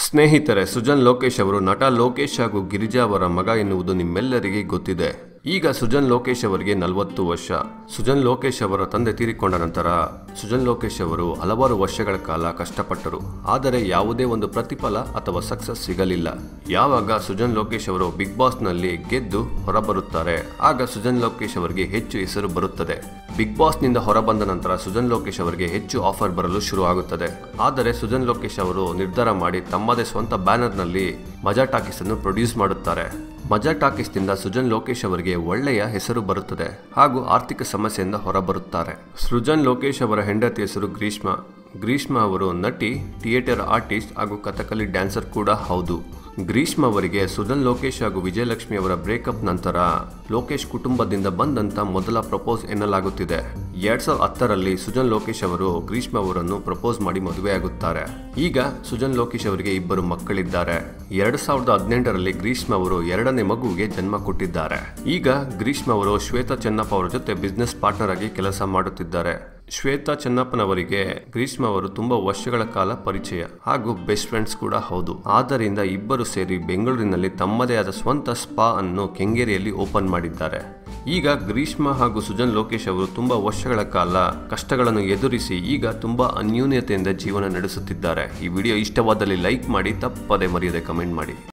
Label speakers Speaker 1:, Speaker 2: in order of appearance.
Speaker 1: ಸ್ನೇಹಿತರೆ ಸುಜನ್ ಲೋಕೇಶ್ ಅವರು ನಟ ಲೋಕೇಶ್ ಹಾಗೂ ಗಿರಿಜಾ ಅವರ ಮಗ ಎನ್ನುವುದು ನಿಮ್ಮೆಲ್ಲರಿಗೆ ಗೊತ್ತಿದೆ ಈಗ ಸುಜನ್ ಲೋಕೇಶ್ ಅವರಿಗೆ ನಲವತ್ತು ವರ್ಷ ಸುಜನ್ ಲೋಕೇಶ್ ಅವರ ತಂದೆ ತೀರಿಕೊಂಡ ನಂತರ ಸುಜನ್ ಲೋಕೇಶ್ ಅವರು ಹಲವಾರು ವರ್ಷಗಳ ಕಾಲ ಕಷ್ಟಪಟ್ಟರು ಆದರೆ ಯಾವುದೇ ಒಂದು ಪ್ರತಿಫಲ ಅಥವಾ ಸಕ್ಸಸ್ ಸಿಗಲಿಲ್ಲ ಯಾವಾಗ ಸುಜನ್ ಲೋಕೇಶ್ ಅವರು ಬಿಗ್ ಬಾಸ್ನಲ್ಲಿ ಗೆದ್ದು ಹೊರಬರುತ್ತಾರೆ ಆಗ ಸುಜನ್ ಲೋಕೇಶ್ ಅವರಿಗೆ ಹೆಚ್ಚು ಹೆಸರು ಬರುತ್ತದೆ ಬಿಗ್ ಬಾಸ್ನಿಂದ ಹೊರಬಂದ ನಂತರ ಸುಜನ್ ಲೋಕೇಶ್ ಅವರಿಗೆ ಹೆಚ್ಚು ಆಫರ್ ಬರಲು ಶುರು ಆಗುತ್ತದೆ ಆದರೆ ಸುಜನ್ ಲೋಕೇಶ್ ಅವರು ನಿರ್ಧಾರ ಮಾಡಿ ತಮ್ಮದೇ ಸ್ವಂತ ಬ್ಯಾನರ್ನಲ್ಲಿ ಮಜಾ ಟಾಕೀಸ್ ಅನ್ನು ಪ್ರೊಡ್ಯೂಸ್ ಮಾಡುತ್ತಾರೆ ಮಜಾ ಟಾಕೀಸ್ನಿಂದ ಸುಜನ್ ಲೋಕೇಶ್ ಅವರಿಗೆ ಒಳ್ಳೆಯ ಹೆಸರು ಬರುತ್ತದೆ ಹಾಗೂ ಆರ್ಥಿಕ ಸಮಸ್ಯೆಯಿಂದ ಹೊರಬರುತ್ತಾರೆ ಸೃಜನ್ ಲೋಕೇಶ್ ಅವರ ಹೆಂಡತಿ ಹೆಸರು ಗ್ರೀಷ್ಮಾ ಗ್ರೀಷ್ಮಾ ಅವರು ನಟಿ ಥಿಯೇಟರ್ ಆರ್ಟಿಸ್ಟ್ ಹಾಗೂ ಕಥಕಲಿ ಡ್ಯಾನ್ಸರ್ ಕೂಡ ಹೌದು ಗ್ರೀಷ್ಮ ಅವರಿಗೆ ಸುಜನ್ ಲೋಕೇಶ್ ಹಾಗೂ ವಿಜಯಲಕ್ಷ್ಮಿ ಅವರ ಬ್ರೇಕಪ್ ನಂತರ ಲೋಕೇಶ್ ಕುಟುಂಬದಿಂದ ಬಂದಂತ ಮೊದಲ ಪ್ರಪೋಸ್ ಎನ್ನಲಾಗುತ್ತಿದೆ ಎರಡ್ ಸಾವಿರದ ಹತ್ತರಲ್ಲಿ ಸುಜನ್ ಲೋಕೇಶ್ ಅವರು ಗ್ರೀಷ್ಮ ಅವರನ್ನು ಪ್ರಪೋಸ್ ಮಾಡಿ ಮದುವೆಯಾಗುತ್ತಾರೆ ಈಗ ಸುಜನ್ ಲೋಕೇಶ್ ಅವರಿಗೆ ಇಬ್ಬರು ಮಕ್ಕಳಿದ್ದಾರೆ ಎರಡ್ ಸಾವಿರದ ಹದಿನೆಂಟರಲ್ಲಿ ಗ್ರೀಷ್ಮ ಅವರು ಎರಡನೇ ಮಗುವಿಗೆ ಜನ್ಮ ಕೊಟ್ಟಿದ್ದಾರೆ ಈಗ ಗ್ರೀಷ್ಮ ಅವರು ಶ್ವೇತಾ ಚೆನ್ನಪ್ಪ ಅವರ ಜೊತೆ ಬಿಸ್ನೆಸ್ ಪಾರ್ಟ್ನರ್ ಆಗಿ ಕೆಲಸ ಮಾಡುತ್ತಿದ್ದಾರೆ ಶ್ವೇತಾ ಚೆನ್ನಪ್ಪನವರಿಗೆ ಗ್ರೀಷ್ಮ ಅವರು ತುಂಬಾ ವರ್ಷಗಳ ಕಾಲ ಪರಿಚಯ ಹಾಗೂ ಬೆಸ್ಟ್ ಫ್ರೆಂಡ್ಸ್ ಕೂಡ ಹೌದು ಆದ್ದರಿಂದ ಇಬ್ಬರು ಸೇರಿ ಬೆಂಗಳೂರಿನಲ್ಲಿ ತಮ್ಮದೇ ಆದ ಸ್ವಂತ ಸ್ಪಾ ಅನ್ನು ಕೆಂಗೇರಿಯಲ್ಲಿ ಓಪನ್ ಮಾಡಿದ್ದಾರೆ ಈಗ ಗ್ರೀಷ್ಮ ಹಾಗೂ ಸುಜನ್ ಲೋಕೇಶ್ ಅವರು ತುಂಬಾ ವರ್ಷಗಳ ಕಾಲ ಕಷ್ಟಗಳನ್ನು ಎದುರಿಸಿ ಈಗ ತುಂಬಾ ಅನ್ಯೂನ್ಯತೆಯಿಂದ ಜೀವನ ನಡೆಸುತ್ತಿದ್ದಾರೆ ಈ ವಿಡಿಯೋ ಇಷ್ಟವಾದಲ್ಲಿ ಲೈಕ್ ಮಾಡಿ ತಪ್ಪದೆ ಮರೆಯದೆ ಕಮೆಂಟ್ ಮಾಡಿ